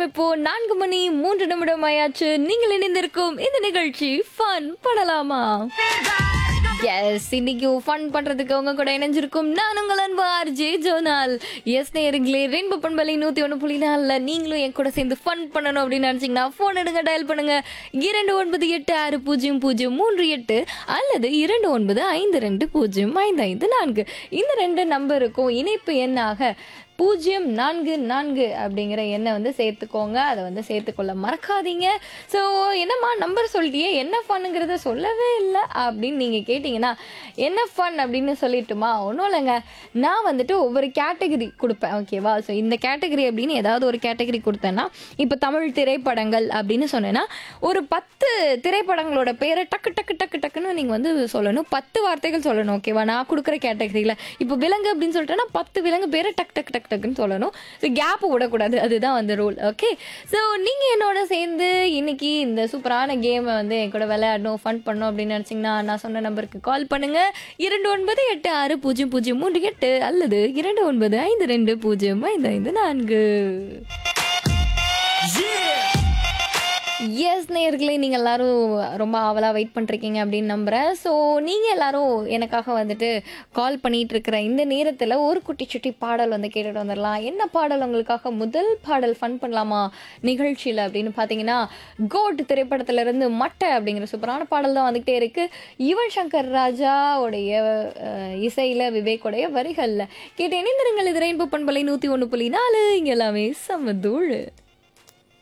இப்போ நான்கு மணி மூன்று நிமிடம் ஆயாச்சு நீங்கள் இணைந்திருக்கும் இந்த நிகழ்ச்சி ஃபன் பண்ணலாமா எஸ் இன்னைக்கு ஃபன் பண்றதுக்கு உங்க கூட இணைஞ்சிருக்கும் நான் உங்கள் அன்பு ஆர்ஜே ஜோனால் எஸ் நேருங்களே ரெயின்போ பண்பலை நூத்தி ஒன்று புள்ளி நாலில் நீங்களும் என் கூட சேர்ந்து ஃபன் பண்ணணும் அப்படின்னு நினைச்சீங்கன்னா ஃபோன் எடுங்க டயல் பண்ணுங்க இரண்டு ஒன்பது எட்டு ஆறு பூஜ்ஜியம் பூஜ்ஜியம் மூன்று எட்டு அல்லது இரண்டு ஒன்பது ஐந்து ரெண்டு பூஜ்ஜியம் ஐந்து ஐந்து நான்கு இந்த ரெண்டு நம்பருக்கும் இணைப்பு எண்ணாக பூஜ்ஜியம் நான்கு நான்கு அப்படிங்கிற எண்ணை வந்து சேர்த்துக்கோங்க அதை வந்து சேர்த்துக்கொள்ள மறக்காதீங்க ஸோ என்னம்மா நம்பர் சொல்லிட்டியே என்ன ஃபன்னுங்கிறத சொல்லவே இல்லை அப்படின்னு நீங்கள் கேட்டிங்கன்னா என்ன ஃபன் அப்படின்னு சொல்லிட்டுமா ஒன்றும் இல்லைங்க நான் வந்துட்டு ஒவ்வொரு கேட்டகரி கொடுப்பேன் ஓகேவா ஸோ இந்த கேட்டகரி அப்படின்னு ஏதாவது ஒரு கேட்டகரி கொடுத்தேன்னா இப்போ தமிழ் திரைப்படங்கள் அப்படின்னு சொன்னேன்னா ஒரு பத்து திரைப்படங்களோட பேரை டக்கு டக்கு டக்கு டக்குன்னு நீங்கள் வந்து சொல்லணும் பத்து வார்த்தைகள் சொல்லணும் ஓகேவா நான் கொடுக்குற கேட்டகரியில் இப்போ விலங்கு அப்படின்னு சொல்லிட்டேன்னா பத்து விலங்கு பேரை டக் டக் டக் டக்குன்னு சொல்லணும் ஸோ கேப் விடக்கூடாது அதுதான் வந்து ரூல் ஓகே ஸோ நீங்கள் என்னோட சேர்ந்து இன்னைக்கு இந்த சூப்பரான கேமை வந்து என் கூட விளையாடணும் ஃபன் பண்ணணும் அப்படின்னு நினச்சிங்கன்னா நான் சொன்ன நம்பருக்கு கால் பண்ணுங்க இரண்டு ஒன்பது எட்டு ஆறு பூஜ்ஜியம் பூஜ்ஜியம் மூன்று எட்டு அல்லது இரண்டு ஒன்பது ஐந்து ரெண்டு பூஜ்ஜியம் ஐந்து ஐந்து நான்கு எஸ் நேயர்களே நீங்கள் எல்லாரும் ரொம்ப ஆவலாக வெயிட் பண்ணிருக்கீங்க அப்படின்னு நம்புகிறேன் ஸோ நீங்கள் எல்லாரும் எனக்காக வந்துட்டு கால் பண்ணிட்டு இருக்கிற இந்த நேரத்தில் ஒரு குட்டி சுட்டி பாடல் வந்து கேட்டுட்டு வந்துடலாம் என்ன பாடல் உங்களுக்காக முதல் பாடல் ஃபன் பண்ணலாமா நிகழ்ச்சியில் அப்படின்னு பார்த்தீங்கன்னா கோட் திரைப்படத்திலிருந்து மட்டை அப்படிங்கிற சூப்பரான பாடல் தான் வந்துகிட்டே இருக்கு யுவன் சங்கர் ராஜாவுடைய அஹ், இசையில விவேக்குடைய வரிகளில் கேட்டு இணைந்திருங்கள் இது ரெயின்போ பண்பலை நூற்றி ஒன்று புள்ளி நாலு இங்கே எல்லாமே சமதூள்